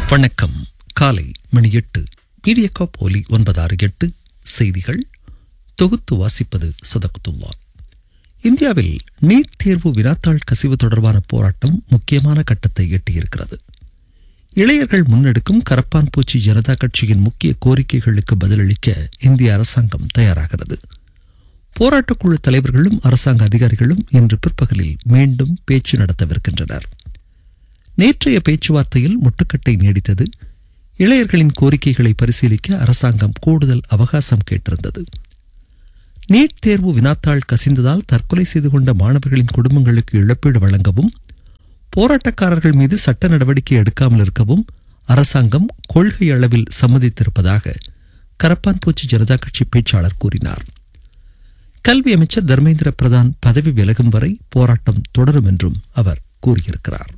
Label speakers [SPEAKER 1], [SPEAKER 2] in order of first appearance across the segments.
[SPEAKER 1] வணக்கம் காலை மணி எட்டு மீடியகாப் ஒலி ஒன்பதாறு எட்டு செய்திகள் தொகுத்து வாசிப்பது சதகுத்துல்லா இந்தியாவில் நீட் தேர்வு வினாத்தாள் கசிவு தொடர்பான போராட்டம் முக்கியமான கட்டத்தை எட்டியிருக்கிறது இளையர்கள் முன்னெடுக்கும் கரப்பான் பூச்சி ஜனதா கட்சியின் முக்கிய கோரிக்கைகளுக்கு பதிலளிக்க இந்திய அரசாங்கம் தயாராகிறது போராட்டக்குழு தலைவர்களும் அரசாங்க அதிகாரிகளும் இன்று பிற்பகலில் மீண்டும் பேச்சு நடத்தவிருக்கின்றனர் நேற்றைய பேச்சுவார்த்தையில் முட்டுக்கட்டை நீடித்தது இளையர்களின் கோரிக்கைகளை பரிசீலிக்க அரசாங்கம் கூடுதல் அவகாசம் கேட்டிருந்தது நீட் தேர்வு வினாத்தாள் கசிந்ததால் தற்கொலை செய்து கொண்ட மாணவர்களின் குடும்பங்களுக்கு இழப்பீடு வழங்கவும் போராட்டக்காரர்கள் மீது சட்ட நடவடிக்கை எடுக்காமல் இருக்கவும் அரசாங்கம் கொள்கை அளவில் சம்மதித்திருப்பதாக கரப்பான் பூச்சி ஜனதா கட்சி பேச்சாளர் கூறினார் கல்வி அமைச்சர் தர்மேந்திர பிரதான் பதவி விலகும் வரை போராட்டம் தொடரும் என்றும் அவர் கூறியிருக்கிறார்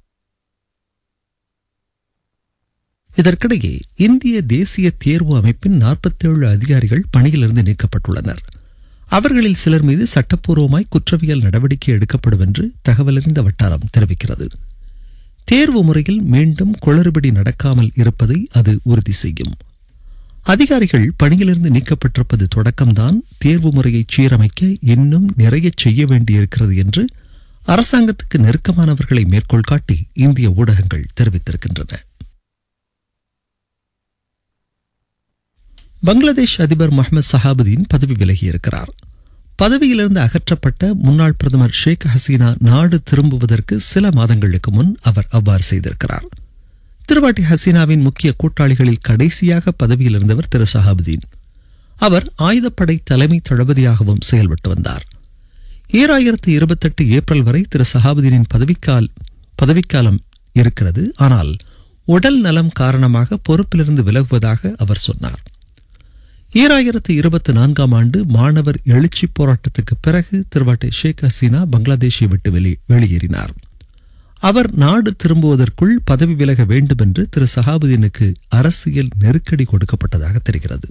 [SPEAKER 1] இதற்கிடையே இந்திய தேசிய தேர்வு அமைப்பின் நாற்பத்தேழு அதிகாரிகள் பணியிலிருந்து நீக்கப்பட்டுள்ளனர் அவர்களில் சிலர் மீது சட்டப்பூர்வமாய் குற்றவியல் நடவடிக்கை எடுக்கப்படும் என்று தகவலறிந்த வட்டாரம் தெரிவிக்கிறது தேர்வு முறையில் மீண்டும் குளறுபடி நடக்காமல் இருப்பதை அது உறுதி செய்யும் அதிகாரிகள் பணியிலிருந்து நீக்கப்பட்டிருப்பது தொடக்கம்தான் தேர்வு முறையை சீரமைக்க இன்னும் நிறைய செய்ய வேண்டியிருக்கிறது என்று அரசாங்கத்துக்கு நெருக்கமானவர்களை மேற்கோள் காட்டி இந்திய ஊடகங்கள் தெரிவித்திருக்கின்றன பங்களாதேஷ் அதிபர் முகமது சஹாபுதீன் பதவி விலகியிருக்கிறார் பதவியிலிருந்து அகற்றப்பட்ட முன்னாள் பிரதமர் ஷேக் ஹசீனா நாடு திரும்புவதற்கு சில மாதங்களுக்கு முன் அவர் அவ்வாறு செய்திருக்கிறார் திருவாட்டி ஹசீனாவின் முக்கிய கூட்டாளிகளில் கடைசியாக பதவியில் இருந்தவர் திரு சஹாபுதீன் அவர் ஆயுதப்படை தலைமை தளபதியாகவும் செயல்பட்டு வந்தார் ஈராயிரத்து இருபத்தெட்டு ஏப்ரல் வரை திரு சஹாபுதீனின் பதவிக்கால் பதவிக்காலம் இருக்கிறது ஆனால் உடல் நலம் காரணமாக பொறுப்பிலிருந்து விலகுவதாக அவர் சொன்னார் ஈராயிரத்து இருபத்தி நான்காம் ஆண்டு மாணவர் எழுச்சி போராட்டத்துக்கு பிறகு திருவாட்டை ஷேக் ஹசீனா பங்களாதேஷை விட்டு வெளியேறினார் அவர் நாடு திரும்புவதற்குள் பதவி விலக வேண்டும் என்று திரு சஹாபுதீனுக்கு அரசியல் நெருக்கடி கொடுக்கப்பட்டதாக தெரிகிறது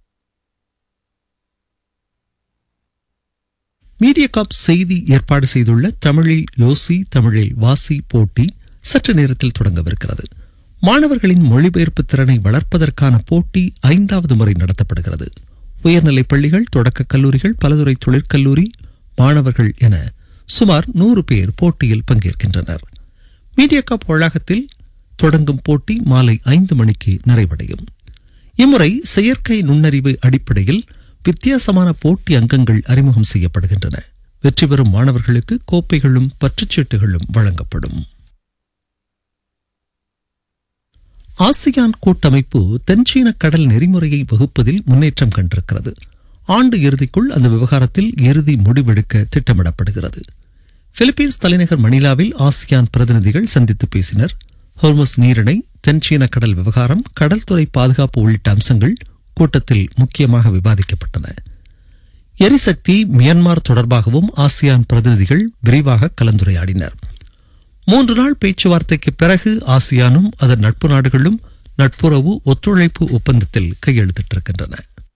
[SPEAKER 1] மீடியாகாப் செய்தி ஏற்பாடு செய்துள்ள தமிழில் யோசி தமிழில் வாசி போட்டி சற்று நேரத்தில் தொடங்கவிருக்கிறது மாணவர்களின் மொழிபெயர்ப்பு திறனை வளர்ப்பதற்கான போட்டி ஐந்தாவது முறை நடத்தப்படுகிறது உயர்நிலைப் பள்ளிகள் தொடக்கக் கல்லூரிகள் பலதுறை தொழிற்கல்லூரி மாணவர்கள் என சுமார் நூறு பேர் போட்டியில் பங்கேற்கின்றனர் மீடியா கப் வளாகத்தில் தொடங்கும் போட்டி மாலை ஐந்து மணிக்கு நிறைவடையும் இம்முறை செயற்கை நுண்ணறிவு அடிப்படையில் வித்தியாசமான போட்டி அங்கங்கள் அறிமுகம் செய்யப்படுகின்றன வெற்றி பெறும் மாணவர்களுக்கு கோப்பைகளும் பற்றுச்சீட்டுகளும் வழங்கப்படும் ஆசியான் கூட்டமைப்பு தென்சீன கடல் நெறிமுறையை வகுப்பதில் முன்னேற்றம் கண்டிருக்கிறது ஆண்டு இறுதிக்குள் அந்த விவகாரத்தில் இறுதி முடிவெடுக்க திட்டமிடப்படுகிறது பிலிப்பீன்ஸ் தலைநகர் மணிலாவில் ஆசியான் பிரதிநிதிகள் சந்தித்து பேசினர் ஹோர்மஸ் நீரிணை தென்சீன கடல் விவகாரம் கடல்துறை பாதுகாப்பு உள்ளிட்ட அம்சங்கள் கூட்டத்தில் முக்கியமாக விவாதிக்கப்பட்டன எரிசக்தி மியான்மார் தொடர்பாகவும் ஆசியான் பிரதிநிதிகள் விரிவாக கலந்துரையாடினர் மூன்று நாள் பேச்சுவார்த்தைக்கு பிறகு ஆசியானும் அதன் நட்பு நாடுகளும் நட்புறவு ஒத்துழைப்பு ஒப்பந்தத்தில் கையெழுத்திட்டிருக்கின்றன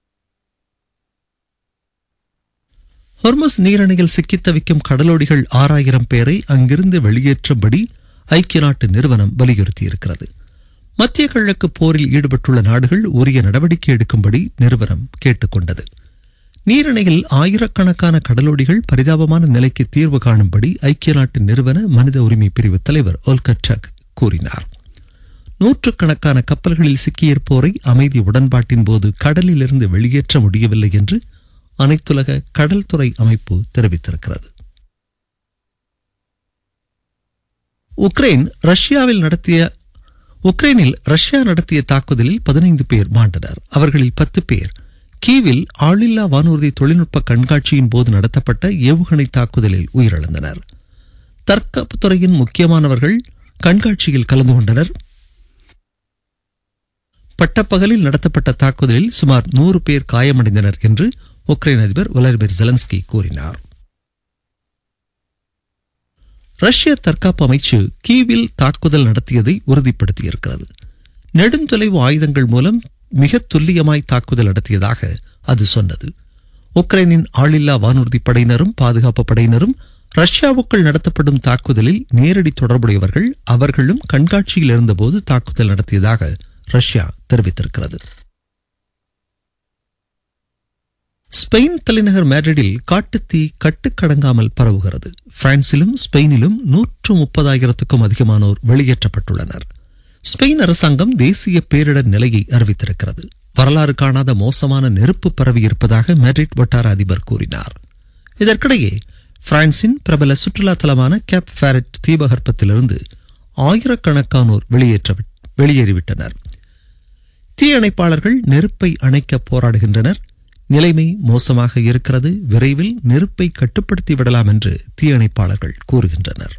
[SPEAKER 1] ஹொர்மஸ் நீரணையில் சிக்கித் தவிக்கும் கடலோடிகள் ஆறாயிரம் பேரை அங்கிருந்து வெளியேற்றும்படி ஐக்கிய நாட்டு நிறுவனம் வலியுறுத்தியிருக்கிறது மத்திய கிழக்கு போரில் ஈடுபட்டுள்ள நாடுகள் உரிய நடவடிக்கை எடுக்கும்படி நிறுவனம் கேட்டுக்கொண்டது நீரணையில் ஆயிரக்கணக்கான கடலோடிகள் பரிதாபமான நிலைக்கு தீர்வு காணும்படி ஐக்கிய நாட்டு நிறுவன மனித உரிமை பிரிவு தலைவர் ஒல்கர் டக் கூறினார் நூற்றுக்கணக்கான கப்பல்களில் சிக்கியிருப்போரை அமைதி உடன்பாட்டின் போது கடலிலிருந்து வெளியேற்ற முடியவில்லை என்று அனைத்துலக கடல்துறை அமைப்பு தெரிவித்திருக்கிறது உக்ரைன் ரஷ்யாவில் நடத்திய உக்ரைனில் ரஷ்யா நடத்திய தாக்குதலில் பதினைந்து பேர் மாண்டனர் அவர்களில் பத்து பேர் கீவில் ஆளில்லா வானூர்தி தொழில்நுட்ப கண்காட்சியின் போது நடத்தப்பட்ட ஏவுகணை தாக்குதலில் உயிரிழந்தனர் தற்காப்புத்துறையின் முக்கியமானவர்கள் கண்காட்சியில் கலந்து கொண்டனர் பட்டப்பகலில் நடத்தப்பட்ட தாக்குதலில் சுமார் நூறு பேர் காயமடைந்தனர் என்று உக்ரைன் அதிபர் வலடிமிர் ஜெலன்ஸ்கி கூறினார் ரஷ்ய தற்காப்பு அமைச்சு கீவில் தாக்குதல் நடத்தியதை உறுதிப்படுத்தியிருக்கிறது நெடுந்தொலைவு ஆயுதங்கள் மூலம் மிக துல்லியமாய் தாக்குதல் நடத்தியதாக அது சொன்னது உக்ரைனின் ஆளில்லா வானூர்தி படையினரும் பாதுகாப்பு படையினரும் ரஷ்யாவுக்குள் நடத்தப்படும் தாக்குதலில் நேரடி தொடர்புடையவர்கள் அவர்களும் கண்காட்சியில் இருந்தபோது தாக்குதல் நடத்தியதாக ரஷ்யா தெரிவித்திருக்கிறது ஸ்பெயின் தலைநகர் மேட்ரிடில் காட்டுத்தீ கட்டுக்கடங்காமல் பரவுகிறது பிரான்சிலும் ஸ்பெயினிலும் நூற்று முப்பதாயிரத்துக்கும் அதிகமானோர் வெளியேற்றப்பட்டுள்ளனர் ஸ்பெயின் அரசாங்கம் தேசிய பேரிடர் நிலையை அறிவித்திருக்கிறது வரலாறு காணாத மோசமான நெருப்பு பரவியிருப்பதாக மேட்ரிட் வட்டார அதிபர் கூறினார் இதற்கிடையே பிரான்சின் பிரபல சுற்றுலா தலமான கேப் ஃபேரட் தீபகற்பத்திலிருந்து ஆயிரக்கணக்கானோர் வெளியேற்ற வெளியேறிவிட்டனர் தீயணைப்பாளர்கள் நெருப்பை அணைக்க போராடுகின்றனர் நிலைமை மோசமாக இருக்கிறது விரைவில் நெருப்பை கட்டுப்படுத்தி விடலாம் என்று தீயணைப்பாளர்கள் கூறுகின்றனர்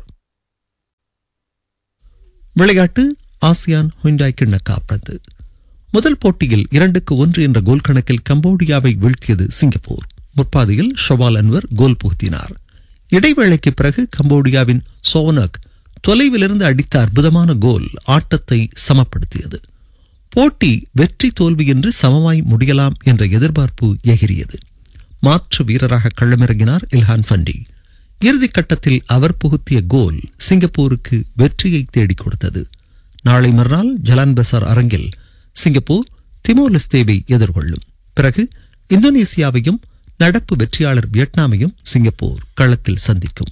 [SPEAKER 1] விளையாட்டு ஆசியான் ஹுண்டாய் கிண்ண காப்பந்து முதல் போட்டியில் இரண்டுக்கு ஒன்று என்ற கோல் கணக்கில் கம்போடியாவை வீழ்த்தியது சிங்கப்பூர் முற்பாதியில் ஷவால் அன்வர் கோல் புகுத்தினார் இடைவேளைக்கு பிறகு கம்போடியாவின் சோவனக் தொலைவிலிருந்து அடித்த அற்புதமான கோல் ஆட்டத்தை சமப்படுத்தியது போட்டி வெற்றி தோல்வி என்று சமமாய் முடியலாம் என்ற எதிர்பார்ப்பு எகிரியது மாற்று வீரராக களமிறங்கினார் இல்ஹான் ஃபண்டி இறுதிக் கட்டத்தில் அவர் புகுத்திய கோல் சிங்கப்பூருக்கு வெற்றியை தேடிக் கொடுத்தது நாளை மறுநாள் ஜலான் பசார் அரங்கில் சிங்கப்பூர் திமோர் லெஸ்தேவை எதிர்கொள்ளும் பிறகு இந்தோனேசியாவையும் நடப்பு வெற்றியாளர் வியட்நாமையும் சிங்கப்பூர் களத்தில் சந்திக்கும்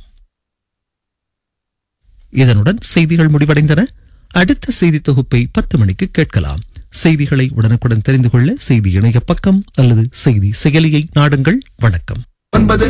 [SPEAKER 1] இதனுடன் செய்திகள் முடிவடைந்தன அடுத்த செய்தி தொகுப்பை பத்து மணிக்கு கேட்கலாம் செய்திகளை உடனுக்குடன் தெரிந்து கொள்ள செய்தி இணைய பக்கம் அல்லது செய்தி செயலியை நாடுங்கள் வணக்கம்
[SPEAKER 2] ஒன்பது